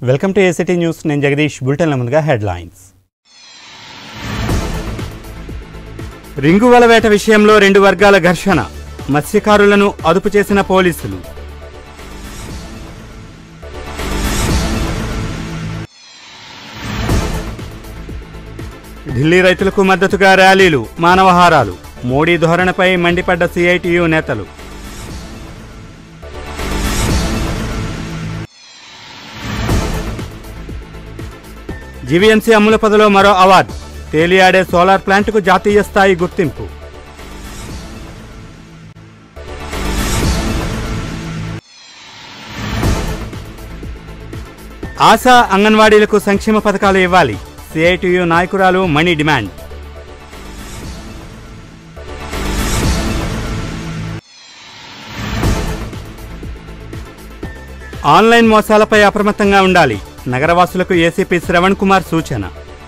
Welcome to ACT news నేను జగదీష్ బులెటిన్ల ముందుగా headlines ring వల వేట విషయంలో రెండు వర్గాల ఘర్షణ మత్స్యకారులను అదుపు చేసిన పోలీసులు ఢిల్లీ రైతులకు మద్దతుగా ర్యాలీలు మానవహారాలు మోడీ ధోరణిపై మండిపడ్డ సిఐటియు నేతలు జీవీఎంసీ అమ్ముల పదలో మరో అవార్డు తేలియాడే సోలార్ ప్లాంట్కు జాతీయ స్థాయి గుర్తింపు ఆశా అంగన్వాడీలకు సంక్షేమ పథకాలు ఇవ్వాలి సిఐటియు నాయకురాలు మణి డిమాండ్ ఆన్లైన్ మోసాలపై అప్రమత్తంగా ఉండాలి నగరవాసులకు ఏసీపీ శ్రవణ్ కుమార్ సూచన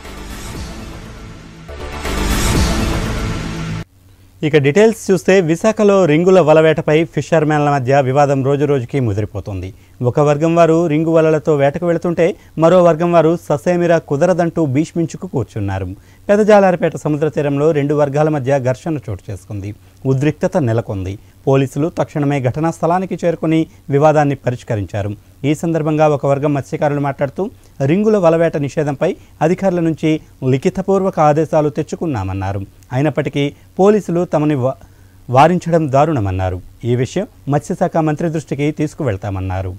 ఇక డీటెయిల్స్ చూస్తే విశాఖలో రింగుల వలవేటపై ఫిషర్మ్యాన్ల మధ్య వివాదం రోజు రోజుకి ముదిరిపోతుంది ఒక వర్గం వారు రింగు వలలతో వేటకు వెళుతుంటే మరో వర్గం వారు ససేమిరా కుదరదంటూ భీష్మించుకు కూర్చున్నారు పెదజాలారిపేట సముద్ర తీరంలో రెండు వర్గాల మధ్య ఘర్షణ చోటు చేసుకుంది ఉద్రిక్తత నెలకొంది పోలీసులు తక్షణమే ఘటనా స్థలానికి చేరుకుని వివాదాన్ని పరిష్కరించారు ఈ సందర్భంగా ఒక వర్గం మత్స్యకారులు మాట్లాడుతూ రింగుల వలవేట నిషేధంపై అధికారుల నుంచి లిఖితపూర్వక ఆదేశాలు తెచ్చుకున్నామన్నారు అయినప్పటికీ పోలీసులు తమని వా- వారించడం దారుణమన్నారు ఈ విషయం మత్స్యశాఖ మంత్రి దృష్టికి తీసుకువెళ్తామన్నారు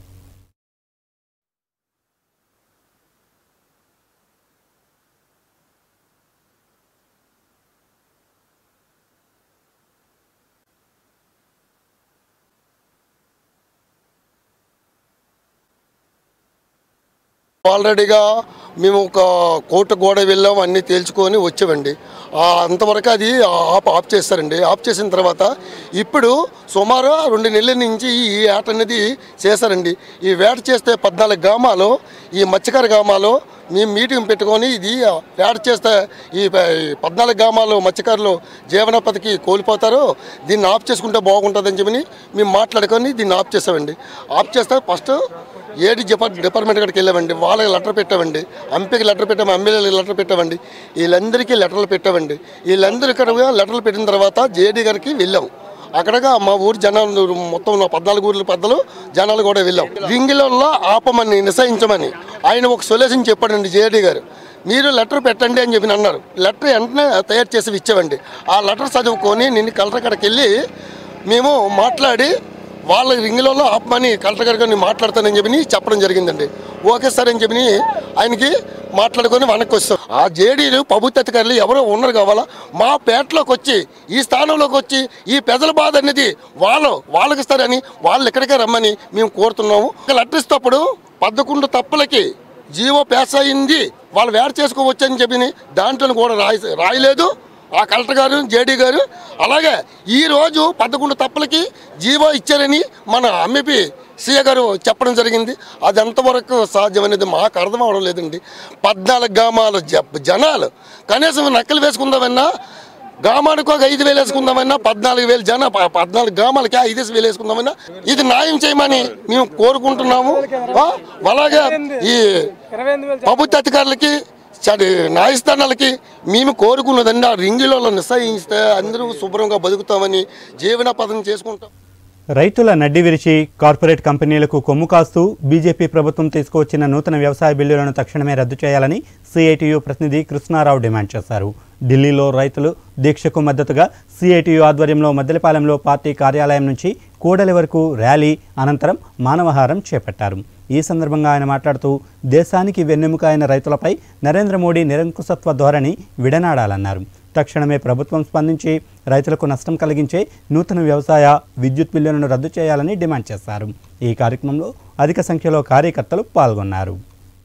ఆల్రెడీగా మేము ఒక కోర్టు గోడ వెళ్ళాం అన్నీ తేల్చుకొని వచ్చామండి ఆ, అంతవరకు అది ఆఫ్ ఆఫ్ చేస్తారండి ఆఫ్ చేసిన తర్వాత ఇప్పుడు సుమారు రెండు నెలల నుంచి ఈ వేట అనేది చేశారండి ఈ వేట చేస్తే పద్నాలుగు గ్రామాలు ఈ మత్స్యకార గ్రామాలు మేము మీటింగ్ పెట్టుకొని ఇది వేట చేస్తే ఈ ప- ఈ పద్నాలుగు గ్రామాలు మత్స్యకారులు జీవనోపాధికి కోల్పోతారు దీన్ని ఆఫ్ చేసుకుంటే బాగుంటుందని చెప్పి మేము మాట్లాడుకొని దీన్ని ఆఫ్ చేసామండి ఆఫ్ చేస్తే ఫస్ట్ ఏడి డిపార్ట్ డిపార్ట్మెంట్ కాడికి వెళ్ళామండి వాళ్ళకి లెటర్ పెట్టామండి ఎంపీకి లెటర్ పెట్టాము ఎమ్మెల్యేలకు లెటర్ పెట్టామండి వీళ్ళందరికీ లెటర్లు పెట్టామండి వీళ్ళందరూ ఇక్కడ లెటర్లు పెట్టిన తర్వాత జేడీ గారికి వెళ్ళాం అక్కడగా మా ఊరు జనాలు మొత్తం నా పద్నాలుగు ఊర్ల పెద్దలు జనాలు కూడా వెళ్ళాం రింగిలలో ఆపమని నిశ్చయించమని ఆయన ఒక సొల్యూషన్ చెప్పాడండి జేడీ గారు మీరు లెటర్ పెట్టండి అని చెప్పి అన్నారు లెటర్ వెంటనే తయారు చేసి ఇచ్చామండి ఆ లెటర్ చదువుకొని నిన్ను కలెక్టర్ కాడికి వెళ్ళి మేము మాట్లాడి వాళ్ళ రింగులలో ఆపమని కలెక్టర్ గారికి నేను మాట్లాడతానని చెప్పి చెప్పడం జరిగిందండి ఓకే సార్ అని చెప్పి ఆయనకి మాట్లాడుకొని వెనక్కి వస్తాం ఆ జేడీలు ప్రభుత్వ అధికారులు ఎవరో ఉన్నారు కావాలా మా పేటలోకి వచ్చి ఈ స్థానంలోకి వచ్చి ఈ ప్రజల బాధ అనేది వాళ్ళు వాళ్ళకి ఇస్తారని వాళ్ళు ఇక్కడికే రమ్మని మేము కోరుతున్నాము లెటర్ ఇస్తేప్పుడు పదకొండు తప్పులకి జీవో పాస్ అయింది వాళ్ళు వేరు చేసుకోవచ్చు అని చెప్పి దాంట్లో కూడా రాయి రాయలేదు ఆ కలెక్టర్ గారు జేడీ గారు అలాగే ఈ రోజు పదకొండు తప్పులకి జీవో ఇచ్చారని మన ఎంఈపీ సీఏ గారు చెప్పడం జరిగింది అది ఎంతవరకు సాధ్యం అనేది మాకు అర్థం అవడం లేదండి పద్నాలుగు గ్రామాల జ- జనాలు కనీసం నక్కలు వేసుకుందామన్నా గ్రామానికి ఒక ఐదు వేలు వేసుకుందామన్నా పద్నాలుగు వేలు జన ప- పద్నాలుగు గ్రామాలకి ఐదు వేలు వేసుకుందామన్నా ఇది న్యాయం చేయమని మేము కోరుకుంటున్నాము ఆ, అలాగే ఈ ప్రభుత్వ అధికారులకి చడి న్యాయస్థానాలకి మేము కోరుకున్నదండి ఆ రింగులలో నిశ్చయిస్తే అందరూ శుభ్రంగా బతుకుతామని జీవనోపాధన చేసుకుంటాం రైతుల నడ్డి విరిచి కార్పొరేట్ కంపెనీలకు కొమ్ము కాస్తూ బీజేపీ ప్రభుత్వం తీసుకువచ్చిన నూతన వ్యవసాయ బిల్లులను తక్షణమే రద్దు చేయాలని సిఐటియు ప్రతినిధి కృష్ణారావు డిమాండ్ చేశారు ఢిల్లీలో రైతులు దీక్షకు మద్దతుగా సిఐటియు ఆధ్వర్యంలో మద్దెలపాలెంలో పార్టీ కార్యాలయం నుంచి కూడలి వరకు ర్యాలీ అనంతరం మానవహారం చేపట్టారు ఈ సందర్భంగా ఆయన మాట్లాడుతూ దేశానికి వెన్నెముక అయిన రైతులపై నరేంద్ర మోడీ నిరంకుశత్వ ధోరణి విడనాడాలన్నారు తక్షణమే ప్రభుత్వం స్పందించి రైతులకు నష్టం కలిగించే నూతన వ్యవసాయ విద్యుత్ బిల్లులను రద్దు చేయాలని డిమాండ్ చేశారు ఈ కార్యక్రమంలో అధిక సంఖ్యలో కార్యకర్తలు పాల్గొన్నారు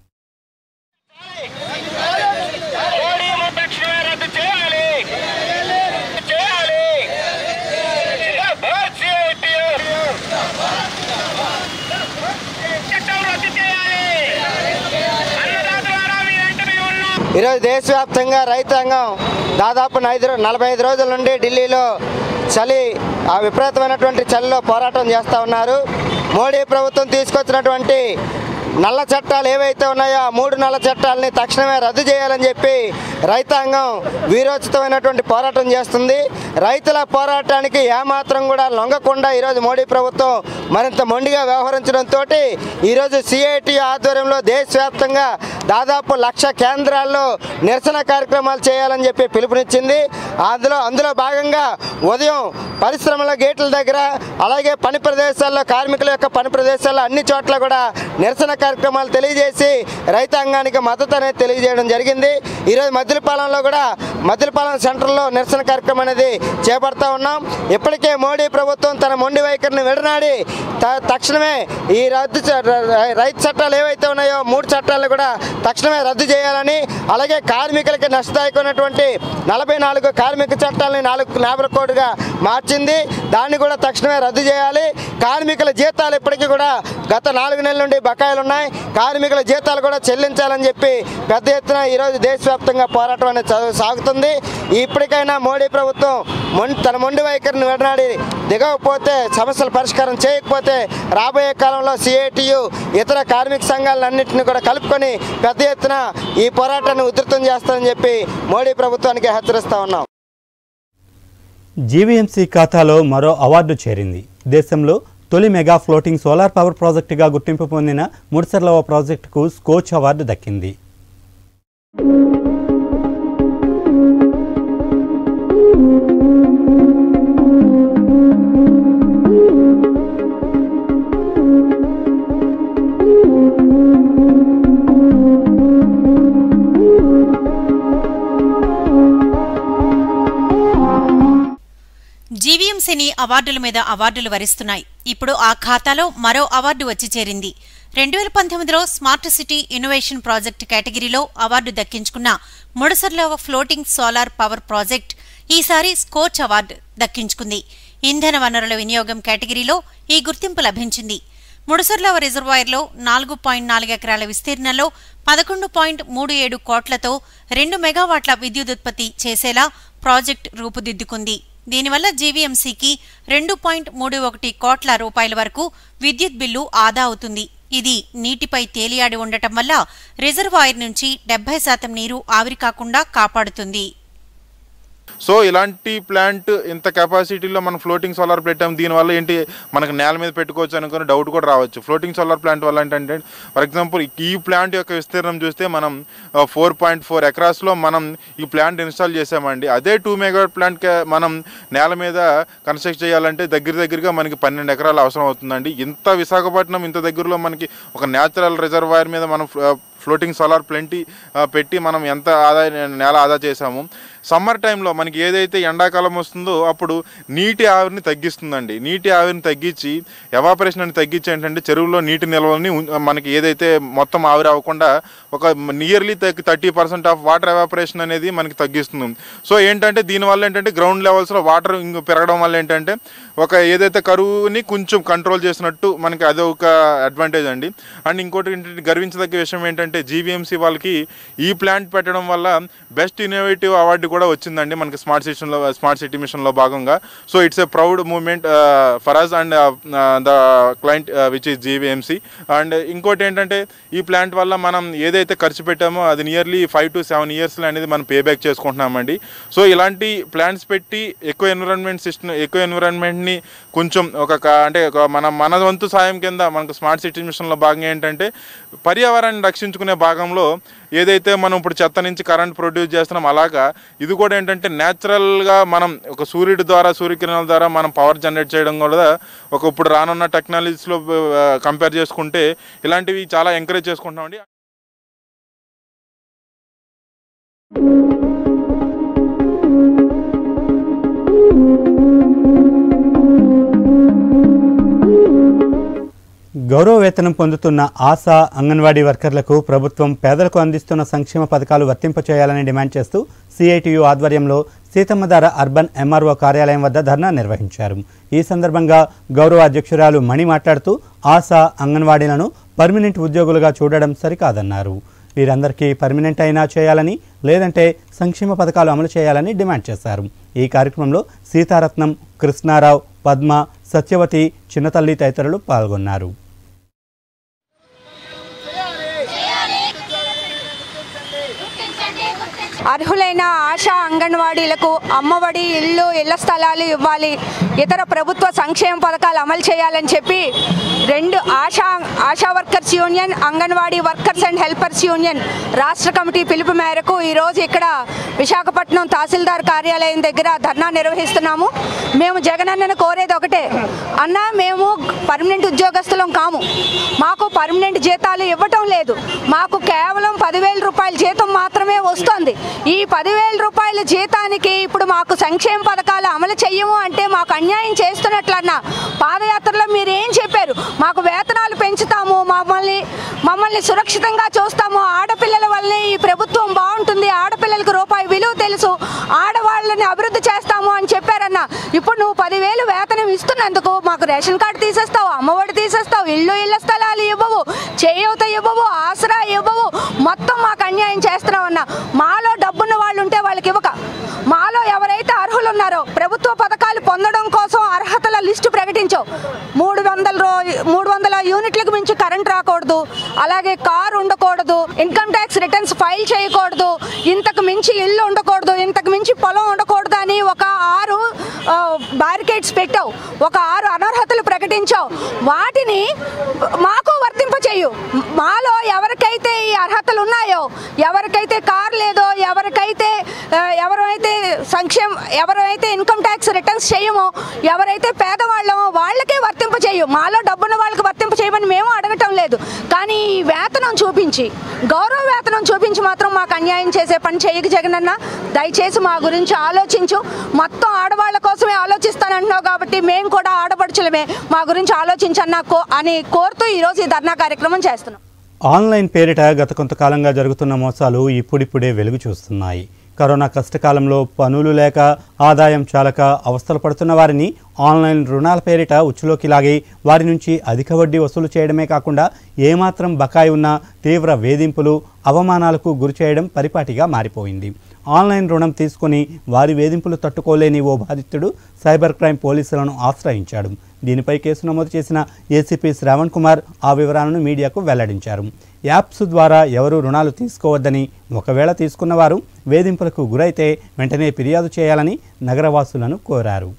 మోడీ తక్షణమే రద్దు చేయాలి చేయాలి జిందాబాద్ సిఐటియు. చట్టం రద్దు చేయాలి అన్నదాతలారా మీ వెంట మేము ఉన్నాం ఈరోజు దేశవ్యాప్తంగా రైతాంగం దాదాపు ఐదు రో- నలభై ఐదు రోజుల నుండి ఢిల్లీలో చలి ఆ విపరీతమైనటువంటి చలిలో పోరాటం చేస్తూ ఉన్నారు మోడీ ప్రభుత్వం తీసుకొచ్చినటువంటి నల్ల చట్టాలు ఏవైతే ఉన్నాయో ఆ మూడు నల్ల చట్టాలని తక్షణమే రద్దు చేయాలని చెప్పి రైతాంగం వీరోచితమైనటువంటి పోరాటం చేస్తుంది రైతుల పోరాటానికి ఏమాత్రం కూడా లొంగకుండా ఈరోజు మోడీ ప్రభుత్వం మరింత మొండిగా వ్యవహరించడంతో ఈరోజు సిఐటి ఆధ్వర్యంలో దేశవ్యాప్తంగా దాదాపు లక్ష కేంద్రాల్లో నిరసన కార్యక్రమాలు చేయాలని చెప్పి పిలుపునిచ్చింది అందులో అందులో భాగంగా ఉదయం పరిశ్రమల గేట్ల దగ్గర అలాగే పని ప్రదేశాల్లో కార్మికుల యొక్క పని ప్రదేశాల్లో అన్ని చోట్ల కూడా నిరసన కార్యక్రమాలు తెలియజేసి రైతాంగానికి మద్దతు అనేది తెలియజేయడం జరిగింది ఈరోజు మద్దిలపాలెంలో కూడా మద్దిలపాలెం సెంటర్లో నిరసన కార్యక్రమం అనేది చేపడతా ఉన్నాం ఇప్పటికే మోడీ ప్రభుత్వం తన మొండి వైఖరిని విడనాడి త- తక్షణమే ఈ రద్దు చ- ర- రైతు చట్టాలు ఏవైతే ఉన్నాయో మూడు చట్టాలను కూడా తక్షణమే రద్దు చేయాలని అలాగే కార్మికులకి నష్టదాయకమైనటువంటి నలభై నాలుగు కార్మిక చట్టాలని నాలుగు లేబర్ కోడ్గా మార్చింది దాన్ని కూడా తక్షణమే రద్దు చేయాలి కార్మికుల జీతాలు ఇప్పటికీ కూడా గత నాలుగు నెలల నుండి బకాయిలు ఉన్నాయి కార్మికుల జీతాలు కూడా చెల్లించాలని చెప్పి పెద్ద ఎత్తున ఈరోజు దేశవ్యాప్తంగా పోరాటం అనేది చదువు సాగుతుంది ఇప్పటికైనా మోడీ ప్రభుత్వం మొండి తన మొండి వైఖరిని విడనాడి దిగకపోతే సమస్యల పరిష్కారం చేయకపోతే రాబోయే కాలంలో సిఐటియు ఇతర కార్మిక సంఘాలన్నింటినీ కూడా కలుపుకొని పెద్ద ఎత్తున ఈ పోరాటాన్ని ఉధృతం చేస్తామని చెప్పి మోడీ ప్రభుత్వానికి హెచ్చరిస్తా ఉన్నాం జీవీఎంసీ ఖాతాలో మరో అవార్డు చేరింది దేశంలో తొలి మెగా ఫ్లోటింగ్ సోలార్ పవర్ ప్రాజెక్టుగా గుర్తింపు పొందిన ముడిసర్ల ప్రాజెక్టుకు స్కోచ్ అవార్డు దక్కింది జీవీఎంసీని అవార్డుల మీద అవార్డులు వరిస్తున్నాయి ఇప్పుడు ఆ ఖాతాలో మరో అవార్డు వచ్చి చేరింది రెండు వేల పంతొమ్మిదిలో స్మార్ట్ సిటీ ఇన్నోవేషన్ ప్రాజెక్ట్ కేటగిరీలో అవార్డు దక్కించుకున్న Mudasarla floating solar power project ఈసారి స్కోచ్ అవార్డు దక్కించుకుంది ఇంధన వనరుల వినియోగం కేటగిరీలో ఈ గుర్తింపు లభించింది ముడసర్ల రిజర్వాయర్లో నాలుగు పాయింట్ నాలుగు ఎకరాల విస్తీర్ణంలో పదకొండు పాయింట్ మూడు ఏడు కోట్లతో రెండు మెగావాట్ల విద్యుదుత్పత్తి చేసేలా ప్రాజెక్ట్ రూపుదిద్దుకుంది దీనివల్ల జీవీఎంసీకి రెండు పాయింట్ మూడు ఒకటి కోట్ల రూపాయల వరకు విద్యుత్ బిల్లు ఆదా అవుతుంది ఇది నీటిపై తేలియాడి ఉండటం వల్ల రిజర్వాయర్ నుంచి డెబ్బై శాతం నీరు ఆవిరి కాకుండా కాపాడుతుంది సో ఇలాంటి ప్లాంట్ ఇంత కెపాసిటీలో మనం ఫ్లోటింగ్ సోలార్ పెట్టాం దీనివల్ల ఏంటి మనకు నేల మీద పెట్టుకోవచ్చు అనుకుని డౌట్ కూడా రావచ్చు ఫ్లోటింగ్ సోలార్ ప్లాంట్ వల్ల ఏంటంటే ఫర్ ఎగ్జాంపుల్ ఈ ప్లాంట్ యొక్క విస్తీర్ణం చూస్తే మనం ఫోర్ పాయింట్ ఫోర్ ఎకరాస్లో మనం ఈ ప్లాంట్ ఇన్స్టాల్ చేసామండి అదే టూ మెగా ప్లాంట్ మనం నేల మీద కన్స్ట్రక్ట్ చేయాలంటే దగ్గర దగ్గరగా మనకి పన్నెండు ఎకరాలు అవసరం అవుతుందండి ఇంత విశాఖపట్నం ఇంత దగ్గరలో మనకి ఒక న్యాచురల్ రిజర్వాయర్ మీద మనం ఫ్లోటింగ్ సోలార్ ప్లెంటీ పెట్టి మనం ఎంత ఆదాయ నేల ఆదా చేసాము సమ్మర్ టైంలో మనకి ఏదైతే ఎండాకాలం వస్తుందో అప్పుడు నీటి ఆవిరిని తగ్గిస్తుందండి నీటి ఆవిరిని తగ్గించి ఎవాపరేషన్ అని తగ్గించి ఏంటంటే చెరువులో నీటి నిల్వల్ని ఉం- మనకి ఏదైతే మొత్తం ఆవిరి అవ్వకుండా ఒక nearly thirty percent of water evaporation అనేది మనకి తగ్గిస్తుంది సో ఏంటంటే దీనివల్ల ఏంటంటే గ్రౌండ్ లెవెల్స్లో వాటర్ ఇంక పెరగడం వల్ల ఏంటంటే ఒక ఏదైతే కరువుని కొంచెం కంట్రోల్ చేసినట్టు మనకి అదే ఒక అడ్వాంటేజ్ అండి అండ్ ఇంకోటి ఏంటంటే గర్వించదగ్గ విషయం ఏంటంటే జీవీఎంసీ వాళ్ళకి ఈ ప్లాంట్ పెట్టడం వల్ల బెస్ట్ ఇన్నోవేటివ్ అవార్డు కూడా వచ్చిందండి మనకి స్మార్ట్ సిటీలో స్మార్ట్ సిటీ మిషన్లో భాగంగా so it's a proud moment for us and the client which is GVMC and ఇంకోటి ఏంటంటే ఈ ప్లాంట్ వల్ల మనం ఏదైతే ఖర్చు పెట్టామో అది నియర్లీ ఫైవ్ టు సెవెన్ ఇయర్స్లో అనేది మనం పే బ్యాక్ చేసుకుంటున్నామండి సో ఇలాంటి ప్లాంట్స్ పెట్టి ఎక్కువ ఎన్విరాన్మెంట్ సిస్టమ్ ఎక్కువ ఎన్విరాన్మెంట్ని కొంచెం ఒక క- అంటే ఒక మన మన వంతు సాయం కింద మనకు స్మార్ట్ సిటీ మిషన్లో భాగంగా ఏంటంటే పర్యావరణాన్ని రక్షించుకునే భాగంలో ఏదైతే మనం ఇప్పుడు చెత్త నుంచి కరెంట్ ప్రొడ్యూస్ చేస్తున్నాం అలాగా ఇది కూడా ఏంటంటే న్యాచురల్గా మనం ఒక సూర్యుడి ద్వారా సూర్యకిరణాల ద్వారా మనం పవర్ జనరేట్ చేయడం కూడా ఒక ఇప్పుడు రానున్న టెక్నాలజీస్లో కంపేర్ చేసుకుంటే ఇలాంటివి చాలా ఎంకరేజ్ చేసుకుంటున్నామండి గౌరవ వేతనం పొందుతున్న ఆశా అంగన్వాడీ వర్కర్లకు ప్రభుత్వం పేదలకు అందిస్తున్న సంక్షేమ పథకాలు వర్తింపచేయాలని డిమాండ్ చేస్తూ సిఐటియు ఆధ్వర్యంలో సీతమ్మధార అర్బన్ ఎంఆర్ఓ కార్యాలయం వద్ద ధర్నా నిర్వహించారు ఈ సందర్భంగా గౌరవ అధ్యక్షురాలు మణి మాట్లాడుతూ ఆశా అంగన్వాడీలను పర్మనెంట్ ఉద్యోగులుగా చూడడం సరికాదన్నారు వీరందరికీ పర్మనెంట్ అయినా చేయాలని లేదంటే సంక్షేమ పథకాలు అమలు చేయాలని డిమాండ్ చేశారు ఈ కార్యక్రమంలో సీతారత్నం కృష్ణారావు పద్మ సత్యవతి చిన్నతల్లి తదితరులు పాల్గొన్నారు అర్హులైన ఆశా అంగన్వాడీలకు అమ్మఒడి ఇల్లు ఇళ్ల స్థలాలు ఇవ్వాలి ఇతర ప్రభుత్వ సంక్షేమ పథకాలు అమలు చేయాలని చెప్పి రెండు ASHA ASHA workers union anganwadi workers and helpers union రాష్ట్ర కమిటీ పిలుపు మేరకు ఈరోజు ఇక్కడ విశాఖపట్నం తహసీల్దార్ కార్యాలయం దగ్గర ధర్నా నిర్వహిస్తున్నాము మేము జగనన్నను కోరేది ఒకటే అన్న మేము పర్మనెంట్ ఉద్యోగస్తులం కాము మాకు పర్మనెంట్ జీతాలు ఇవ్వటం లేదు మాకు కేవలం పదివేల రూపాయల జీతం మాత్రమే వస్తుంది ఈ పదివేల రూపాయల జీతానికి ఇప్పుడు మాకు సంక్షేమ పథకాలు అమలు చెయ్యము అంటే మాకు అన్యాయం చేస్తున్నట్లన్న పాదయాత్రలో మీరు ఏం చెప్పారు మాకు వేతనాలు పెంచుతాము మమ్మల్ని మమ్మల్ని సురక్షితంగా చూస్తాము ఆడపిల్లల వల్లనే ఈ ప్రభుత్వం బాగుంటుంది ఆడపిల్లలకు రూపాయి విలువ తెలుసు ఆడవాళ్ళని అభివృద్ధి చేస్తాము అని చెప్పారన్న ఇప్పుడు నువ్వు పదివేలు వేతనం ఇస్తున్నందుకు మాకు రేషన్ కార్డు తీసేస్తావు అమ్మఒడి తీసేస్తావు ఇల్లు ఇళ్ల స్థలాలు ఇవ్వవు చేయూత ఇవ్వవు ఆసరా ఇవ్వవు మొత్తం మాకు అన్యాయం చేస్తున్నావు అన్న మాలో డబ్బున్న వాళ్ళు ఉంటే వాళ్ళకి ఇవ్వక మాలో ఎవరైతే అర్హులు ఉన్నారో ప్రభుత్వ పథకాలు పొందడం కోసం అర్హతల లిస్టు ప్రకటించావు మూడు వందల రో మూడు వందల యూనిట్లకు మించి కరెంట్ రాకూడదు అలాగే కారు ఉండకూడదు ఇన్కమ్ ట్యాక్స్ రిటర్న్స్ ఫైల్ చేయకూడదు ఇంతకు మించి ఇల్లు ఉండకూడదు ఇంతకు మించి పొలం ఉండకూడదు అని ఒక ఆరు బ్యారికేడ్స్ పెట్టావు ఒక ఆరు అనర్హతలు ప్రకటించావు వాటిని మాకు వర్తింప చేయు మాలో ఎవరికైతే ఈ అర్హతలు ఉన్నాయో ఎవరికైతే కార్ లేదో ఎవరికైతే ఆ, ఎవరైతే సంక్షేమ ఎవరైతే ఇన్కమ్ ట్యాక్స్ రిటర్న్స్ చేయమో ఎవరైతే పేదవాళ్ళమో వాళ్ళకే వర్తింప చేయు మాలో డబ్బున్న వాళ్ళకి వర్తింప చేయమని మేము అడగటం లేదు కానీ ఈ వేతనం చూపించి గౌరవ వేతనం చూపించి మాత్రం మాకు అన్యాయం చేసే పని చేయకు జగనన్న దయచేసి మా గురించి ఆలోచించు మొత్తం ఆడవాళ్ళ కోసమే ఆలోచిస్తానంటున్నావు కాబట్టి మేము కూడా ఆడపడుచులమే మా గురించి ఆలోచించన్నా కో అని కోరుతూ ఈరోజు ఈ ధర్నా కార్యక్రమం చేస్తున్నాం ఆన్లైన్ పేరిట గత కొంతకాలంగా జరుగుతున్న మోసాలు ఇప్పుడిప్పుడే వెలుగు చూస్తున్నాయి కరోనా కష్టకాలంలో పనులు లేక ఆదాయం చాలక అవస్థలు పడుతున్న వారిని ఆన్లైన్ రుణాల పేరిట ఉచ్చులోకి లాగి వారి నుంచి అధిక వడ్డీ వసూలు చేయడమే కాకుండా ఏమాత్రం బకాయి ఉన్న తీవ్ర వేధింపులు అవమానాలకు గురి చేయడం పరిపాటిగా మారిపోయింది ఆన్లైన్ రుణం తీసుకుని వారి వేధింపులు తట్టుకోలేని ఓ బాధితుడు సైబర్ క్రైమ్ పోలీసులను ఆశ్రయించాడు దీనిపై కేసు నమోదు చేసిన ఏసీపీ శ్రావణ్ కుమార్ ఆ వివరాలను మీడియాకు వెల్లడించారు యాప్స్ ద్వారా ఎవరూ రుణాలు తీసుకోవద్దని ఒకవేళ తీసుకున్నవారు వేధింపులకు గురైతే వెంటనే ఫిర్యాదు చేయాలని నగరవాసులను కోరారు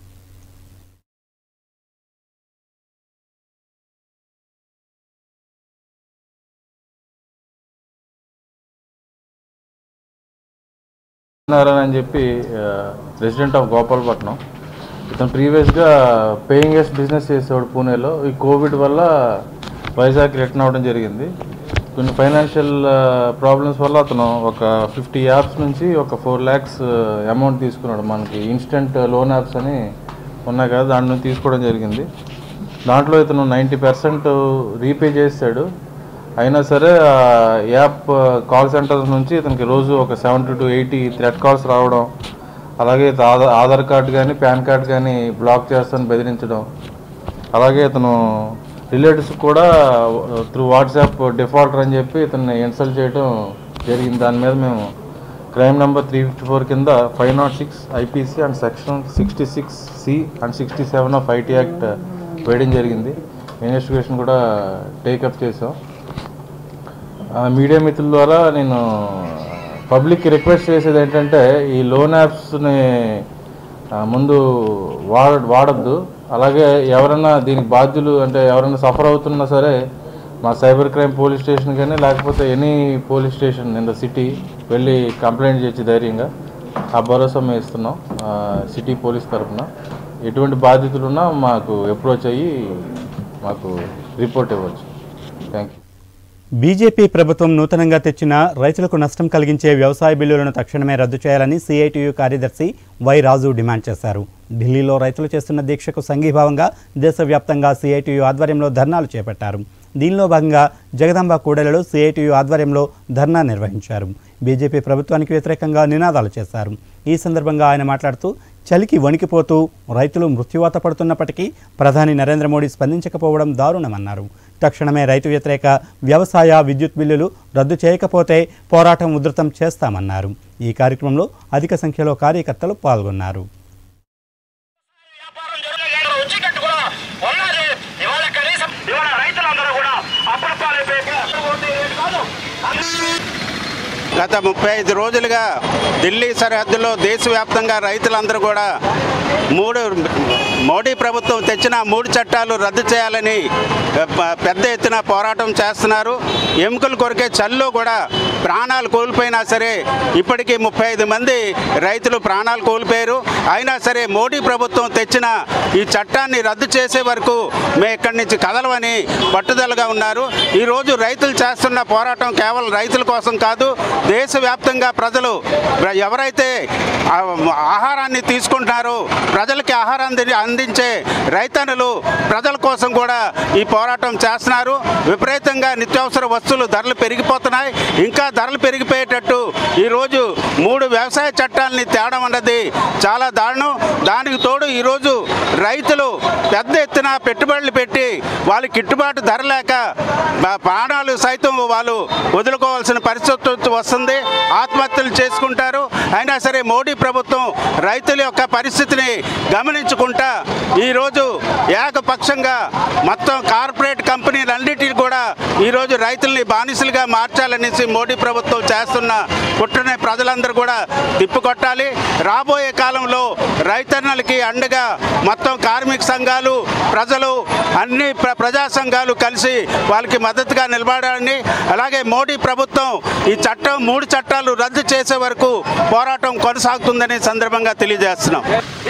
నారాయణ అని చెప్పి రెసిడెంట్ ఆఫ్ గోపాలపట్నం ఇతను ప్రీవియస్గా పేయింగ్ గెస్ట్ బిజినెస్ చేసేవాడు పూణేలో ఈ కోవిడ్ వల్ల వైజాగ్ రిటర్న్ అవ్వడం జరిగింది కొన్ని ఫైనాన్షియల్ ప్రాబ్లమ్స్ వల్ల అతను ఒక ఫిఫ్టీ యాప్స్ నుంచి ఒక ఫోర్ ల్యాక్స్ అమౌంట్ తీసుకున్నాడు మనకి ఇన్స్టెంట్ లోన్ యాప్స్ అని ఉన్నాయి కదా దాని నుంచి తీసుకోవడం జరిగింది దాంట్లో ఇతను నైంటీ పర్సెంట్ రీపే చేశాడు అయినా సరే ఆ యాప్ కాల్ సెంటర్స్ నుంచి ఇతనికి రోజు ఒక seventy to eighty threat calls రావడం అలాగే ఇత ఆధార్ ఆధార్ కార్డు కానీ పాన్ కార్డ్ కానీ బ్లాక్ చేస్తాను బెదిరించడం అలాగే ఇతను రిలేటివ్స్ కూడా త్రూ వాట్సాప్ డిఫాల్టర్ అని చెప్పి ఇతన్ని ఇన్సల్ట్ చేయడం జరిగింది దాని మీద మేము crime number three fifty four కింద five nought six IPC and section sixty six C and sixty seven of IT act వేయడం జరిగింది ఇన్వెస్టిగేషన్ కూడా టేకప్ చేసాం ఆ, మీడియా మిత్రుల ద్వారా నేను పబ్లిక్ రిక్వెస్ట్ చేసేది ఏంటంటే ఈ లోన్ యాప్స్ని ఆ, ముందు వాడ వాడద్దు అలాగే ఎవరైనా దీనికి బాధ్యులు అంటే ఎవరైనా సఫర్ అవుతున్నా సరే మా సైబర్ క్రైమ్ పోలీస్ స్టేషన్ కానీ లేకపోతే any police station in the city వెళ్ళి కంప్లైంట్ చేసి ధైర్యంగా ఆ భరోసా మేము ఇస్తున్నాం ఆ, సిటీ పోలీస్ తరఫున ఎటువంటి బాధ్యతలున్నా మాకు అప్రోచ్ అయ్యి మాకు రిపోర్ట్ ఇవ్వచ్చు థ్యాంక్ యూ బీజేపీ ప్రభుత్వం నూతనంగా తెచ్చిన రైతులకు నష్టం కలిగించే వ్యవసాయ బిల్లులను తక్షణమే రద్దు చేయాలని సిఐటియు కార్యదర్శి వై రాజు డిమాండ్ చేశారు ఢిల్లీలో రైతులు చేస్తున్న దీక్షకు సంఘీభావంగా దేశవ్యాప్తంగా సిఐటియు ఆధ్వర్యంలో ధర్నాలు చేపట్టారు దీనిలో భాగంగా జగదాంబ కూడలిలో సిఐటియు ఆధ్వర్యంలో ధర్నా నిర్వహించారు బీజేపీ ప్రభుత్వానికి వ్యతిరేకంగా నినాదాలు చేశారు ఈ సందర్భంగా ఆయన మాట్లాడుతూ చలికి వణికిపోతూ రైతులు మృత్యువాత పడుతున్నప్పటికీ ప్రధాని నరేంద్ర మోడీ స్పందించకపోవడం దారుణమన్నారు తక్షణమే రైతు వ్యతిరేక వ్యవసాయ విద్యుత్ బిల్లులు రద్దు చేయకపోతే పోరాటం ఉధృతం చేస్తామన్నారు ఈ కార్యక్రమంలో అధిక సంఖ్యలో కార్యకర్తలు పాల్గొన్నారు వ్యాపారం జరగలేదు వచ్చేటట్టు కూడా ఉన్నది ఇవాళ కనీసం ఇవాళ రైతులందరూ కూడా అప్పుల పాలైపోయి రేటు కాదు గత ముప్పై ఐదు రోజులుగా ఢిల్లీ సరిహద్దులో దేశవ్యాప్తంగా రైతులందరూ కూడా మూడు మోడీ ప్రభుత్వం తెచ్చిన మూడు చట్టాలు రద్దు చేయాలని ప- పెద్ద ఎత్తున పోరాటం చేస్తున్నారు ఎముకలు కొరికే చల్లో కూడా ప్రాణాలు కోల్పోయినా సరే ఇప్పటికీ ముప్పై ఐదు మంది రైతులు ప్రాణాలు కోల్పోయారు అయినా సరే మోడీ ప్రభుత్వం తెచ్చిన ఈ చట్టాన్ని రద్దు చేసే వరకు మేము ఇక్కడి నుంచి కదలవని పట్టుదలగా ఉన్నారు ఈరోజు రైతులు చేస్తున్న పోరాటం కేవలం రైతుల కోసం కాదు దేశవ్యాప్తంగా ప్రజలు ప్ర- ఎవరైతే ఆ, ఆహారాన్ని తీసుకుంటున్నారో ప్రజలకి ఆహారాన్ని అందించే రైతన్నులు ప్రజల కోసం కూడా ఈ పోరాటం చేస్తున్నారు విపరీతంగా నిత్యావసర వస్తువులు ధరలు పెరిగిపోతున్నాయి ఇంకా ధరలు పెరిగిపోయేటట్టు ఈరోజు మూడు వ్యవసాయ చట్టాలని తేడం అన్నది చాలా దారుణం దానికి తోడు ఈరోజు రైతులు పెద్ద ఎత్తున పెట్టుబడులు పెట్టి వాళ్ళకి గిట్టుబాటు ధర లేక బ- ప్రాణాలు సైతం వాళ్ళు వదులుకోవాల్సిన పరిస్థితి వస్తుంది ఆత్మహత్యలు చేసుకుంటారు అయినా సరే మోడీ ప్రభుత్వం రైతుల యొక్క పరిస్థితిని గమనించుకుంటా ఈరోజు ఏకపక్షంగా మొత్తం కార్పొరేట్ కంపెనీలన్నిటికీ కూడా ఈరోజు రైతుల్ని బానిసలుగా మార్చాలనేసి మోడీ ప్రభుత్వం చేస్తున్న కుట్రని ప్రజలందరూ కూడా తిప్పికొట్టాలి రాబోయే కాలంలో రైతన్నలకి అండగా మొత్తం కార్మిక సంఘాలు ప్రజలు అన్ని ప్ర ప్రజా సంఘాలు కలిసి వాళ్ళకి మద్దతుగా నిలబడాలని అలాగే మోడీ ప్రభుత్వం ఈ చట్టం మూడు చట్టాలు రద్దు చేసే వరకు పోరాటం కొనసాగుతుందని సందర్భంగా తెలియజేస్తున్నాం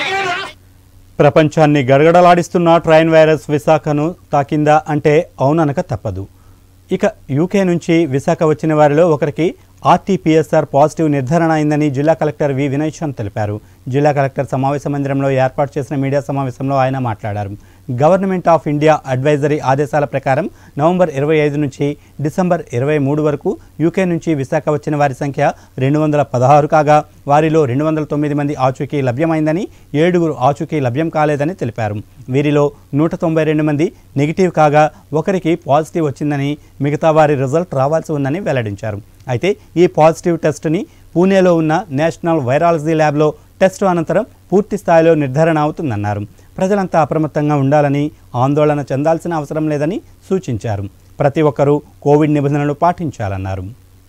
ప్రపంచాన్ని గడగడలాడిస్తున్న ట్రైన్ వైరస్ విశాఖను తాకిందా అంటే అవుననక తప్పదు ఇక యూకే నుంచి విశాఖ వచ్చిన వారిలో ఒకరికి ఆర్టీపీఎస్ఆర్ పాజిటివ్ నిర్ధారణ అయిందని జిల్లా కలెక్టర్ వి వినయ్ చంద్ తెలిపారు జిల్లా కలెక్టర్ సమావేశ మందిరంలో ఏర్పాటు చేసిన మీడియా సమావేశంలో ఆయన మాట్లాడారు గవర్నమెంట్ ఆఫ్ ఇండియా అడ్వైజరీ ఆదేశాల ప్రకారం నవంబర్ ఇరవై ఐదు నుంచి డిసెంబర్ ఇరవై మూడు వరకు యూకే నుంచి విశాఖ వచ్చిన వారి సంఖ్య రెండు వందల పదహారు కాగా వారిలో రెండు వందల తొమ్మిది మంది ఆచూకీ లభ్యమైందని ఏడుగురు ఆచూకీ లభ్యం కాలేదని తెలిపారు వీరిలో నూట తొంభై రెండు మంది నెగిటివ్ కాగా ఒకరికి పాజిటివ్ వచ్చిందని మిగతా వారి రిజల్ట్ రావాల్సి ఉందని వెల్లడించారు అయితే ఈ పాజిటివ్ టెస్ట్ని పూణేలో ఉన్న నేషనల్ వైరాలజీ ల్యాబ్లో టెస్ట్ అనంతరం పూర్తి స్థాయిలో నిర్ధారణ అవుతుందన్నారు ప్రజలంతా అప్రమత్తంగా ఉండాలని ఆందోళన చెందాల్సిన అవసరం లేదని సూచించారు ప్రతి ఒక్కరూ కోవిడ్ నిబంధనలు పాటించాలన్నారు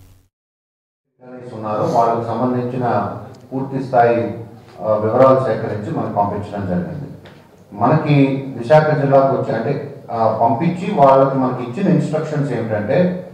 ఉన్నారు వాళ్ళకి సంబంధించిన పూర్తి స్థాయి ఆ, వివరాలు సేకరించి మనకు పంపించడం జరిగింది మనకి విశాఖ జిల్లాకు వచ్చి అంటే ఆ, పంపించి వాళ్ళకి మనకి ఇచ్చిన ఇన్స్ట్రక్షన్స్ ఏంటంటే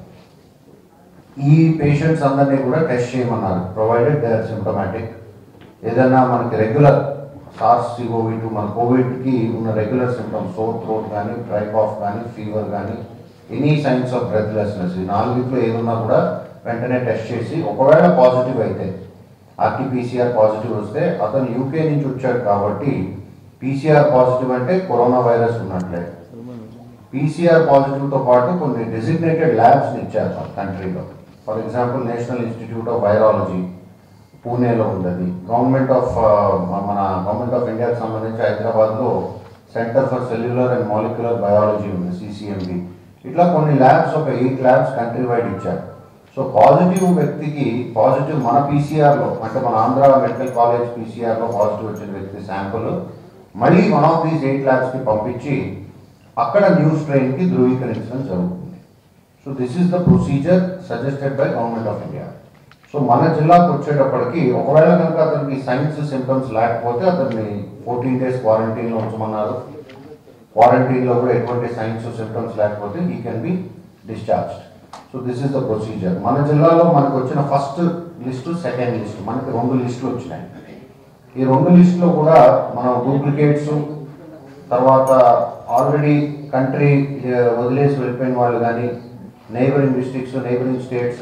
ఈ పేషెంట్స్ అందరినీ కూడా టెస్ట్ చేయమన్నారు ప్రొవైడెడ్ దే ఆర్ సిమ్టమాటిక్ ఏదైనా మనకి రెగ్యులర్ సార్స్ సిఓవి టూ మన కోవిడ్కి ఉన్న రెగ్యులర్ సిమ్టమ్స్ సోర్ థ్రోట్ కానీ డ్రై కాఫ్ కానీ ఫీవర్ కానీ ఎనీ సైన్స్ ఆఫ్ బ్రెత్లెస్నెస్ ఈ నాలుగిట్లో ఏదున్నా కూడా వెంటనే టెస్ట్ చేసి ఒకవేళ పాజిటివ్ అయితే ఆర్టీపీసీఆర్ పాజిటివ్ వస్తే అతను యూకే నుంచి వచ్చాడు కాబట్టి పీసీఆర్ పాజిటివ్ అంటే కరోనా వైరస్ ఉన్నట్లే పీసీఆర్ పాజిటివ్తో పాటు కొన్ని డెసిగ్నేటెడ్ ల్యాబ్స్ని ఇచ్చారు మన కంట్రీలో for example national institute of virology పూణేలో ఉంది అది గవర్నమెంట్ ఆఫ్ మన గవర్నమెంట్ ఆఫ్ ఇండియాకి సంబంధించి హైదరాబాద్లో centre for cellular and molecular biology ఉంది సిసిఎంబి ఇట్లా కొన్ని ల్యాబ్స్ ఒక ఎయిట్ ల్యాబ్స్ కంట్రీ వైడ్ ఇచ్చారు సో పాజిటివ్ వ్యక్తికి పాజిటివ్ మన పీసీఆర్లో అంటే మన ఆంధ్ర మెడికల్ కాలేజ్ పీసీఆర్లో పాజిటివ్ వచ్చిన వ్యక్తి శాంపుల్ మళ్ళీ వన్ ఆఫ్ దీస్ ఎయిట్ ల్యాబ్స్కి పంపించి అక్కడ న్యూ స్ట్రెయిన్కి ధృవీకరించడం జరుగుతుంది so this is the procedure suggested by government of India so మన జిల్లాకు వచ్చేటప్పటికి ఒకవేళ కనుక అతనికి సైన్స్ సిమ్టమ్స్ లేకపోతే అతన్ని ఫోర్టీన్ డేస్ క్వారంటైన్లో ఉంచమన్నారు క్వారంటైన్లో కూడా ఎటువంటి సైన్స్ సిమ్టమ్స్ లేకపోతే ఈ can be discharged so this is the procedure మన జిల్లాలో మనకు వచ్చిన ఫస్ట్ లిస్టు సెకండ్ లిస్ట్ మనకి రెండు లిస్టులు వచ్చినాయి ఈ రెండు లిస్టులో కూడా మనం డూప్లికేట్స్ తర్వాత ఆల్రెడీ కంట్రీ వదిలేసి వెళ్ళిపోయిన వాళ్ళు కానీ నైబరింగ్ డిస్ట్రిక్ట్స్ నైబరింగ్ స్టేట్స్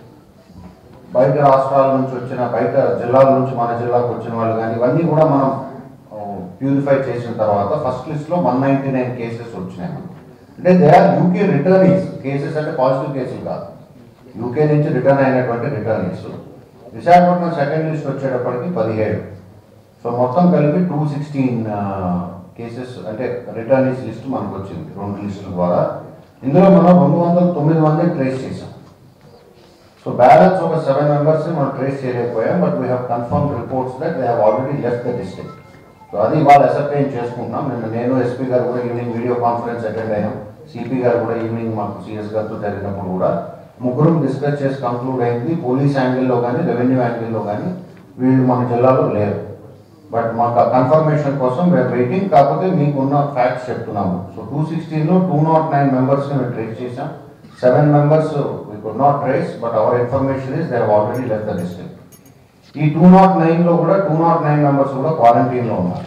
బయట రాష్ట్రాల నుంచి వచ్చిన బయట జిల్లాల నుంచి మన జిల్లాకు వచ్చిన వాళ్ళు కానీ ఇవన్నీ కూడా మనం ప్యూరిఫై చేసిన తర్వాత ఫస్ట్ లిస్ట్లో వన్ నైంటీ నైన్ కేసెస్ వచ్చినాయి మనకు. అంటే they are UK returnees cases అంటే పాజిటివ్ కేసులు కాదు యూకే నుంచి రిటర్న్ అయినటువంటి రిటర్నీస్ విశాఖపట్నం సెకండ్ లిస్ట్ వచ్చేటప్పటికి పదిహేడు సో మొత్తం కలిపి టూ సిక్స్టీన్ కేసెస్ అంటే రిటర్నీస్ లిస్ట్ మనకు వచ్చింది రెండు లిస్టుల ద్వారా ఇందులో మనం రెండు వందల తొమ్మిది మంది ట్రేస్ చేసాం సో బ్యాలెన్స్ ఒక సెవెన్ మెంబర్స్ మనం ట్రేస్ చేయలేకపోయాం but we have confirm reports that they have already left the district so అది ఇవాళ అసర్టైన్ చేసుకుంటున్నాం నిన్న నేను ఎస్పీ గారు కూడా ఈవినింగ్ వీడియో కాన్ఫరెన్స్ అటెండ్ అయ్యాం సిపి గారు కూడా ఈవినింగ్ మాకు సిఎస్ గారితో జరిగినప్పుడు కూడా ముగ్గురం డిస్కస్ చేసి కంక్లూడ్ అయింది పోలీస్ యాంగిల్లో కానీ రెవెన్యూ యాంగిల్లో కానీ వీళ్ళు మన జిల్లాలో లేరు బట్ మాకు కన్ఫర్మేషన్ కోసం మేము వెయిటింగ్ కాకపోతే మీకు ఉన్న ఫ్యాక్ట్స్ చెప్తున్నాము సో టూ సిక్స్టీన్లో టూ నాట్ నైన్ మెంబర్స్ని మేము ట్రేస్ చేసాం seven members we could not trace but our information is they already left the district ఈ టూ నాట్ నైన్లో కూడా టూ నాట్ నైన్ మెంబర్స్ కూడా క్వారంటైన్లో ఉన్నారు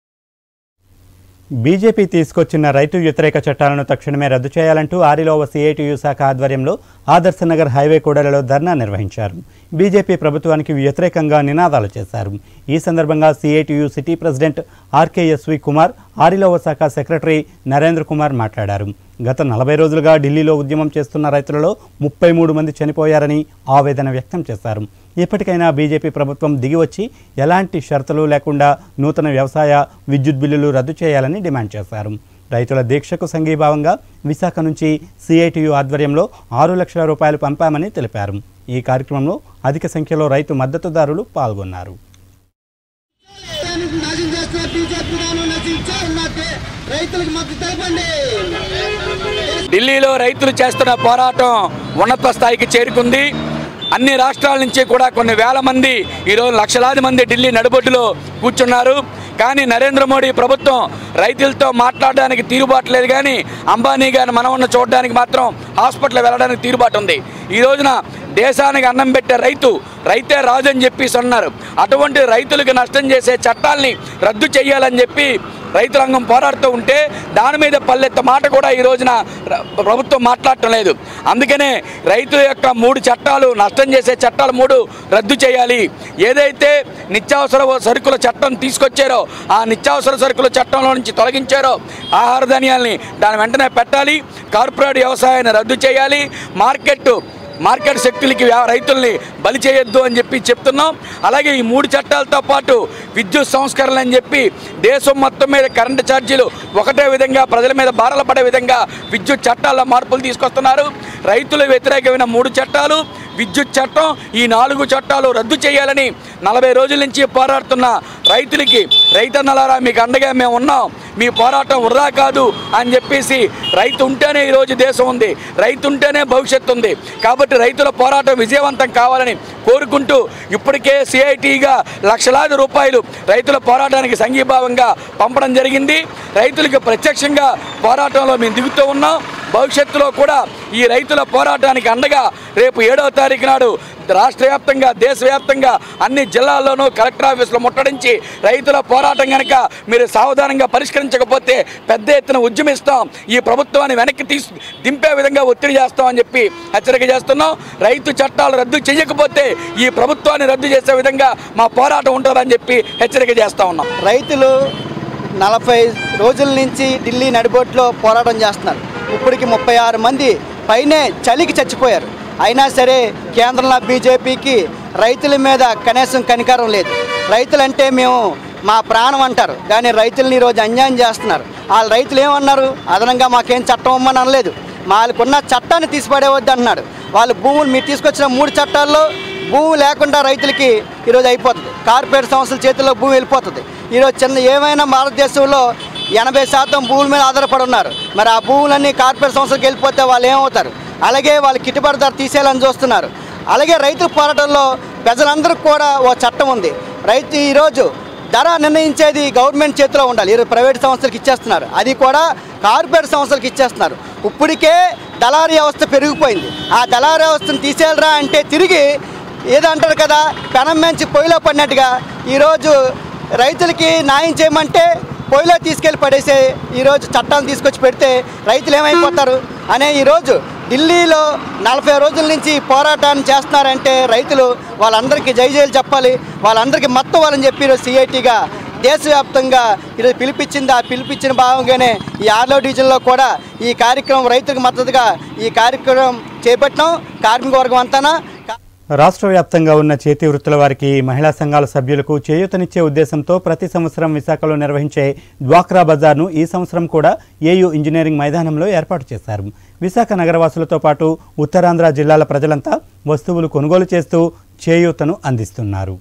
బీజేపీ తీసుకొచ్చిన రైతు వ్యతిరేక చట్టాలను తక్షణమే రద్దు చేయాలంటూ ఆరిలోవ సిఐటియు శాఖ ఆధ్వర్యంలో ఆదర్శనగర్ హైవే కూడలిలో ధర్నా నిర్వహించారు బీజేపీ ప్రభుత్వానికి వ్యతిరేకంగా నినాదాలు చేశారు ఈ సందర్భంగా CITU city president RKSV Kumar Arilova శాఖ సెక్రటరీ నరేంద్ర కుమార్ మాట్లాడారు గత నలభై రోజులుగా ఢిల్లీలో ఉద్యమం చేస్తున్న రైతులలో ముప్పై మూడు మంది చనిపోయారని ఆవేదన వ్యక్తం చేశారు ఇప్పటికైనా బీజేపీ ప్రభుత్వం దిగివచ్చి ఎలాంటి షరతులు లేకుండా నూతన వ్యవసాయ విద్యుత్ బిల్లులు రద్దు చేయాలని డిమాండ్ చేశారు రైతుల దీక్షకు సంఘీభావంగా విశాఖ నుంచి సిఐటియు ఆధ్వర్యంలో ఆరు లక్షల రూపాయలు పంపామని తెలిపారు ఈ కార్యక్రమంలో అధిక సంఖ్యలో రైతు మద్దతుదారులు పాల్గొన్నారు రైతులకు మద్దతు తెలపండి ఢిల్లీలో రైతులు చేస్తున్న పోరాటం ఉన్నత స్థాయికి చేరుకుంది అన్ని రాష్ట్రాల నుంచి కూడా కొన్ని వేల మంది ఈరోజు లక్షలాది మంది ఢిల్లీ నడుబొడ్డులో కూర్చున్నారు కానీ నరేంద్ర మోడీ ప్రభుత్వం రైతులతో మాట్లాడడానికి తీరుబాటు లేదు కానీ అంబానీ గారిని మనం ఉన్న చూడడానికి మాత్రం హాస్పిటల్ వెళ్ళడానికి తీరుబాటు ఉంది ఈ రోజున దేశానికి అన్నం పెట్టే రైతు రైతే రాజు అని చెప్పేసి అన్నారు అటువంటి రైతులకు నష్టం చేసే చట్టాల్ని రద్దు చేయాలని చెప్పి రైతులంగం పోరాడుతూ ఉంటే దాని మీద పల్లెత్త మాట కూడా ఈ రోజున ర- ప్రభుత్వం మాట్లాడటం లేదు అందుకనే రైతుల యొక్క మూడు చట్టాలు నష్టం చేసే చట్టాలు మూడు రద్దు చేయాలి ఏదైతే నిత్యావసర సరుకుల చట్టం తీసుకొచ్చారో ఆ నిత్యావసర సరుకుల చట్టంలో నుంచి తొలగించారో ఆహార ధాన్యాల్ని దాని వెంటనే పెట్టాలి కార్పొరేట్ వ్యవసాయాన్ని రద్దు చేయాలి మార్కెట్ మార్కెట్ శక్తులకి వ్యా- రైతుల్ని బలి చేయొద్దు అని చెప్పి చెప్తున్నాం అలాగే ఈ మూడు చట్టాలతో పాటు విద్యుత్ సంస్కరణలు అని చెప్పి దేశం మొత్తం మీద కరెంటు ఛార్జీలు ఒకటే విధంగా ప్రజల మీద భారాలు పడే విధంగా విద్యుత్ చట్టాల్లో మార్పులు తీసుకొస్తున్నారు రైతుల వ్యతిరేకమైన మూడు చట్టాలు విద్యుత్ చట్టం ఈ నాలుగు చట్టాలు రద్దు చేయాలని నలభై రోజుల నుంచి పోరాడుతున్న రైతులకి రైతన్నలారా మీకు అండగా మేము ఉన్నాం మీ పోరాటం వృధా కాదు అని చెప్పేసి రైతు ఉంటేనే ఈరోజు దేశం ఉంది రైతు ఉంటేనే భవిష్యత్తు ఉంది కాబట్టి రైతుల పోరాటం విజయవంతం కావాలని కోరుకుంటూ ఇప్పటికే సిఐటిగా లక్షలాది రూపాయలు రైతుల పోరాటానికి సంఘీభావంగా పంపడం జరిగింది రైతులకు ప్రత్యక్షంగా పోరాటంలో మేము దిగుతూ ఉన్నాం భవిష్యత్తులో కూడా ఈ రైతుల పోరాటానికి అండగా రేపు ఏడవ తారీఖు నాడు రాష్ట్ర వ్యాప్తంగా దేశవ్యాప్తంగా అన్ని జిల్లాల్లోనూ కలెక్టర్ ఆఫీసులో ముట్టడించి రైతుల పోరాటం కనుక మీరు సావధానంగా పరిష్కరించకపోతే పెద్ద ఎత్తున ఉద్యమిస్తాం ఈ ప్రభుత్వాన్ని వెనక్కి తీసి దింపే విధంగా ఒత్తిడి చేస్తామని చెప్పి హెచ్చరిక చేస్తున్నాం రైతు చట్టాలు రద్దు చేయకపోతే ఈ ప్రభుత్వాన్ని రద్దు చేసే విధంగా మా పోరాటం ఉంటుందని చెప్పి హెచ్చరిక చేస్తా ఉన్నాం రైతులు నలభై రోజుల నుంచి ఢిల్లీ నడిబొట్లో పోరాటం చేస్తున్నారు ఇప్పటికి ముప్పై ఆరు మంది పైనే చలికి చచ్చిపోయారు అయినా సరే కేంద్రంలో బీజేపీకి రైతుల మీద కనీసం కనికరం లేదు రైతులంటే మేము మా ప్రాణం అంటారు కానీ రైతుల్ని ఈరోజు అన్యాయం చేస్తున్నారు వాళ్ళ రైతులు ఏమన్నారు అదనంగా మాకేం చట్టం ఇమ్మని అనలేదు వాళ్ళకున్న చట్టాన్ని తీసిపడేవద్దు అంటున్నాడు వాళ్ళు భూములు మీరు తీసుకొచ్చిన మూడు చట్టాల్లో భూమి లేకుండా రైతులకి ఈరోజు అయిపోతుంది కార్పొరేట్ సంస్థల చేతుల్లో భూమి వెళ్ళిపోతుంది ఈరోజు చిన్న ఏమైనా భారతదేశంలో ఎనభై శాతం భూముల మీద ఆధారపడి ఉన్నారు మరి ఆ భూములన్నీ కార్పొరేట్ సంస్థలకు వెళ్ళిపోతే వాళ్ళు ఏమవుతారు అలాగే వాళ్ళు గిట్టుబాటు ధర తీసేయాలని చూస్తున్నారు అలాగే రైతుల పోరాటంలో ప్రజలందరికీ కూడా ఓ చట్టం ఉంది రైతు ఈరోజు ధర నిర్ణయించేది గవర్నమెంట్ చేతిలో ఉండాలి ఈరోజు ప్రైవేట్ సంస్థలకు ఇచ్చేస్తున్నారు అది కూడా కార్పొరేట్ సంస్థలకు ఇచ్చేస్తున్నారు ఇప్పటికే దళారీ వ్యవస్థ పెరిగిపోయింది ఆ దళారీ వ్యవస్థను తీసేయాలరా అంటే తిరిగి ఏదంటారు కదా పెనం మంచి పొయ్యిలో పడినట్టుగా ఈరోజు రైతులకి న్యాయం చేయమంటే పొయ్యిలో తీసుకెళ్ళి పడేసే ఈరోజు చట్టాలు తీసుకొచ్చి పెడితే రైతులు ఏమైపోతారు అనే ఈరోజు ఢిల్లీలో నలభై రోజుల నుంచి పోరాటాన్ని చేస్తున్నారంటే రైతులు వాళ్ళందరికీ జై జైలు చెప్పాలి వాళ్ళందరికీ మత్తు వాళ్ళని చెప్పి ఈరోజు సిఐటిగా దేశవ్యాప్తంగా ఈరోజు పిలిపించింది ఆ పిలిపించిన భాగంగానే ఈ ఆర్లో డివిజన్లో కూడా ఈ కార్యక్రమం రైతులకు మద్దతుగా ఈ కార్యక్రమం చేపట్టాం కార్మిక వర్గం అంతానా రాష్ట్ర వ్యాప్తంగా ఉన్న చేతి వృత్తుల వారికి మహిళా సంఘాల సభ్యులకు చేయూతనిచ్చే ఉద్దేశంతో ప్రతి సంవత్సరం విశాఖలో నిర్వహించే డ్వాక్రా బజార్ను ఈ సంవత్సరం కూడా ఏయూ ఇంజనీరింగ్ మైదానంలో ఏర్పాటు చేశారు విశాఖ నగరవాసులతో పాటు ఉత్తరాంధ్ర జిల్లాల ప్రజలంతా వస్తువులు కొనుగోలు చేస్తూ చేయూతను అందిస్తున్నారు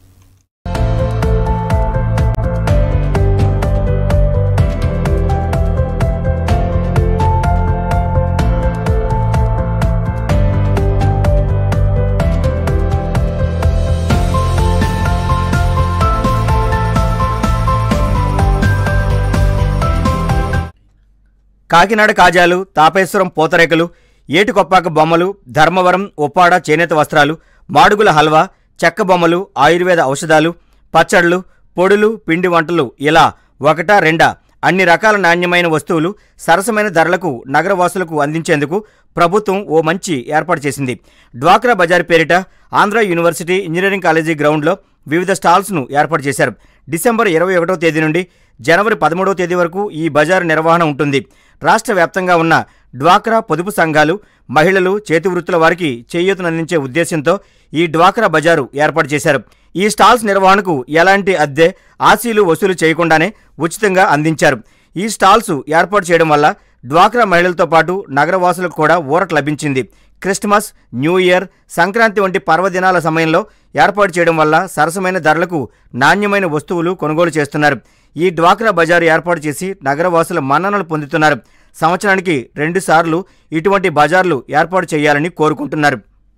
కాకినాడ కాజాలు తాపేశ్వరం పూతరేకలు ఏటికొప్పాక బొమ్మలు ధర్మవరం ఉప్పాడ చేనేత వస్త్రాలు మాడుగుల హల్వా చెక్క బొమ్మలు ఆయుర్వేద ఔషధాలు పచ్చళ్ళు పొడులు పిండి వంటలు ఇలా ఒకటా రెండా అన్ని రకాల నాణ్యమైన వస్తువులు సరసమైన ధరలకు నగరవాసులకు అందించేందుకు ప్రభుత్వం ఓ మంచి ఏర్పాటు చేసింది డ్వాక్రా బజార్ పేరిట ఆంధ్ర యూనివర్సిటీ ఇంజనీరింగ్ కాలేజీ గ్రౌండ్లో వివిధ స్టాల్స్ను ఏర్పాటు చేశారు డిసెంబర్ ఇరవై ఒకటో తేదీ నుండి జనవరి పదమూడవ తేదీ వరకు ఈ బజారు నిర్వహణ ఉంటుంది రాష్ట్ర వ్యాప్తంగా ఉన్న డ్వాక్రా పొదుపు సంఘాలు మహిళలు చేతివృత్తుల వారికి చేయూతనందించే ఉద్దేశంతో ఈ డ్వాక్రా బజారు ఏర్పాటు చేశారు ఈ స్టాల్స్ నిర్వహణకు ఎలాంటి అద్దె ఆశీలు వసూలు చేయకుండానే ఉచితంగా అందించారు ఈ స్టాల్స్ ఏర్పాటు చేయడం వల్ల డ్వాక్రా మహిళలతో పాటు నగరవాసులకు కూడా ఊరట లభించింది క్రిస్మస్ న్యూ ఇయర్ సంక్రాంతి వంటి పర్వదినాల సమయంలో ఏర్పాటు చేయడం వల్ల సరసమైన ధరలకు నాణ్యమైన వస్తువులు కొనుగోలు చేస్తున్నారు ఈ డ్వాక్రా బజారు ఏర్పాటు చేసి నగరవాసుల మన్ననలు పొందుతున్నారు సంవత్సరానికి రెండుసార్లు ఇటువంటి బజార్లు ఏర్పాటు చేయాలని కోరుకుంటున్నారు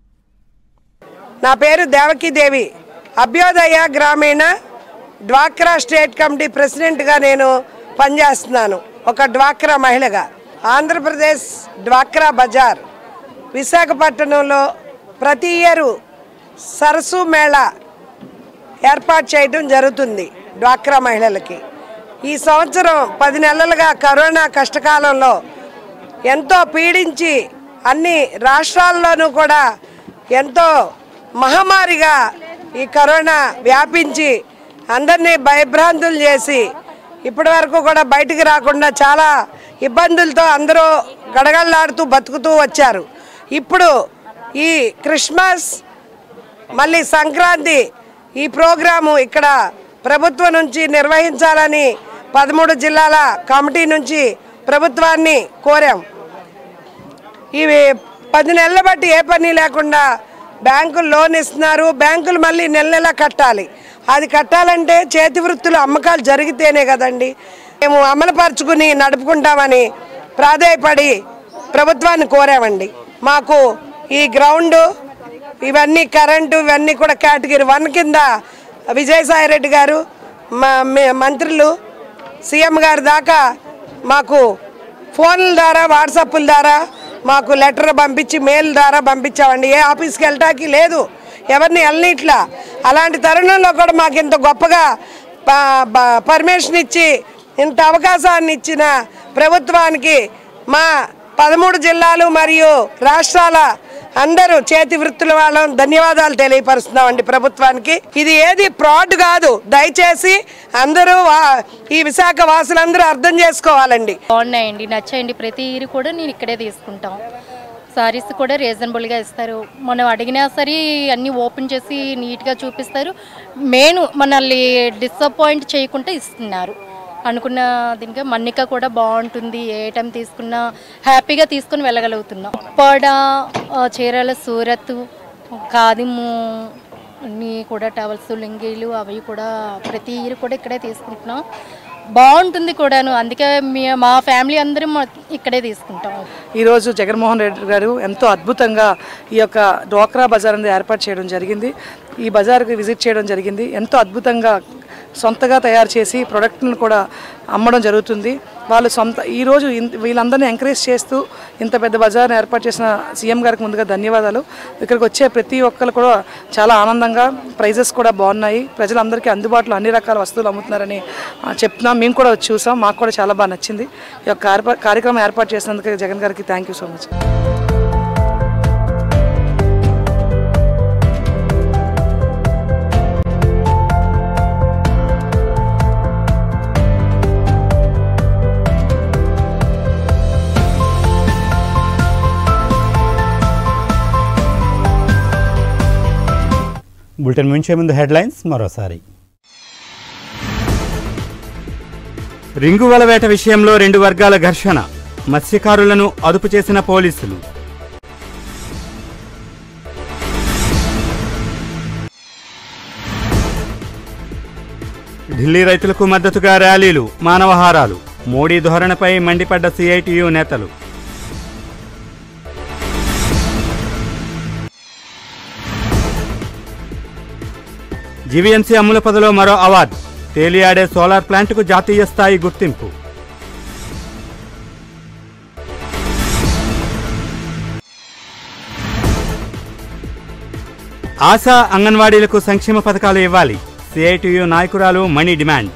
నా పేరు దేవకీదేవి అభ్యోదయ గ్రామీణ డ్వాక్రా స్టేట్ కమిటీ ప్రెసిడెంట్గా నేను పనిచేస్తున్నాను ఒక డ్వాక్రా మహిళగా ఆంధ్రప్రదేశ్ డ్వాక్రా బజార్ విశాఖపట్నంలో ప్రతి ఇయరు సరస్సు మేళా ఏర్పాటు చేయడం జరుగుతుంది డ్వాక్రా మహిళలకి ఈ సంవత్సరం పది నెలలుగా కరోనా కష్టకాలంలో ఎంతో పీడించి అన్ని రాష్ట్రాల్లోనూ కూడా ఎంతో మహమ్మారిగా ఈ కరోనా వ్యాపించి అందరినీ భయభ్రాంతులు చేసి ఇప్పటి వరకు కూడా బయటికి రాకుండా చాలా ఇబ్బందులతో అందరూ గడగడలాడుతూ బతుకుతూ వచ్చారు ఇప్పుడు ఈ క్రిస్మస్ మళ్ళీ సంక్రాంతి ఈ ప్రోగ్రాము ఇక్కడ ప్రభుత్వం నుంచి నిర్వహించాలని పదమూడు జిల్లాల కమిటీ నుంచి ప్రభుత్వాన్ని కోరాం ఇవి పది నెలల బట్టి ఏ పని లేకుండా బ్యాంకులు లోన్ ఇస్తున్నారు బ్యాంకులు మళ్ళీ నెల నెల కట్టాలి అది కట్టాలంటే చేతి వృత్తులు అమ్మకాలు జరిగితేనే కదండి మేము అమలుపరుచుకుని నడుపుకుంటామని ప్రాధాయపడి ప్రభుత్వాన్ని కోరామండి మాకు ఈ గ్రౌండ్ ఇవన్నీ కరెంటు ఇవన్నీ కూడా కేటగిరీ వన్ కింద విజయసాయి రెడ్డి గారు మా మే- మంత్రులు సీఎం గారి దాకా మాకు ఫోన్ల ద్వారా వాట్సాప్ల ద్వారా మాకు లెటర్ పంపించి మెయిల్ ద్వారా పంపించామండి ఏ ఆఫీస్కి వెళ్ళటానికి లేదు ఎవరిని వెళ్ళనిట్లా అలాంటి తరుణంలో కూడా మాకు ఇంత గొప్పగా ప- బ- పర్మిషన్ ఇచ్చి ఇంత అవకాశాన్ని ఇచ్చిన ప్రభుత్వానికి మా పదమూడు జిల్లాలు మరియు రాష్ట్రాల అందరూ చేతి వృత్తుల వాళ్ళం ధన్యవాదాలు తెలియపరుస్తున్నామండి ప్రభుత్వానికి ఇది ఏది ఫ్రాడ్ కాదు దయచేసి అందరూ వా- ఈ విశాఖ వాసులందరూ అర్థం చేసుకోవాలండి బాగున్నాయండి నచ్చాయండి ప్రతి ఇయర్ కూడా నేను ఇక్కడే తీసుకుంటాం సారీస్ కూడా రీజనబుల్గా ఇస్తారు మనం అడిగినా సరే అన్నీ ఓపెన్ చేసి నీట్గా చూపిస్తారు మెయిన్ మనల్ని డిసప్పాయింట్ చేయకుండా ఇస్తున్నారు అనుకున్న దీనిగా మన్నిక కూడా బాగుంటుంది ఏ టైం తీసుకున్నా హ్యాపీగా తీసుకుని వెళ్ళగలుగుతున్నాం ఉప్పాడ ఆ, చీరాల సూరత్ కాదిము అన్నీ కూడా టవల్స్ లింగీలు అవి కూడా ప్రతి ఇయర్ కూడా ఇక్కడే తీసుకుంటున్నాం బాగుంటుంది కూడాను అందుకే మీ మా ఫ్యామిలీ అందరం మా- ఇక్కడే తీసుకుంటాం ఈరోజు జగన్మోహన్ రెడ్డి గారు ఎంతో అద్భుతంగా ఈ యొక్క డ్వాక్రా బజార్ అనేది ఏర్పాటు చేయడం జరిగింది ఈ బజార్కి విజిట్ చేయడం జరిగింది ఎంతో అద్భుతంగా సొంతగా తయారు చేసి ప్రొడక్ట్ను కూడా అమ్మడం జరుగుతుంది వాళ్ళు సొంత ఈరోజు ఇన్- వీళ్ళందరినీ ఎంకరేజ్ చేస్తూ ఇంత పెద్ద బజార్ని ఏర్పాటు చేసిన సీఎం గారికి ముందుగా ధన్యవాదాలు ఇక్కడికి వచ్చే ప్రతి ఒక్కరు కూడా చాలా ఆనందంగా ప్రైజెస్ కూడా బాగున్నాయి ప్రజలందరికీ అందుబాటులో అన్ని రకాల వస్తువులు అమ్ముతున్నారని ఆ, చెప్తున్నాం మేము కూడా వచ్చి చూసాం మాకు కూడా చాలా బాగా నచ్చింది ఈ యొక్క కార్య- కార్యక్రమం ఏర్పాటు చేసినందుకు జగన్ గారికి thank you so much bulletin ముంచే ముందు హెడ్లైన్స్ మరోసారి రింగు వల వేట విషయంలో రెండు వర్గాల ఘర్షణ మత్స్యకారులను అదుపు చేసిన పోలీసులు ఢిల్లీ రైతులకు మద్దతుగా ర్యాలీలు మానవహారాలు మోడీ ధోరణిపై మండిపడ్డ సిఐటియు నేతలు జీవీఎంసీ అమ్ముల పదలో మరో అవార్డు తేలియాడే సోలార్ ప్లాంట్కు జాతీయ స్థాయి గుర్తింపు ఆశా అంగన్వాడీలకు సంక్షేమ పథకాలు ఇవ్వాలి సిఐటియు నాయకురాలు మణి డిమాండ్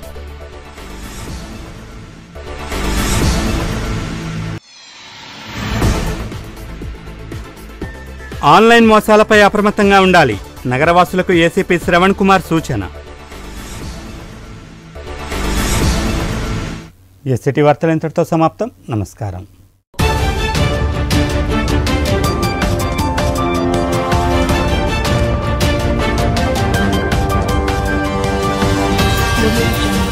ఆన్లైన్ మోసాలపై అప్రమత్తంగా ఉండాలి నగరవాసులకు ఏసీపీ శ్రవణ్ కుమార్ సూచన ఎస్సిటీ వార్తలు ఇంతటితో సమాప్తం నమస్కారం Audio Jungle.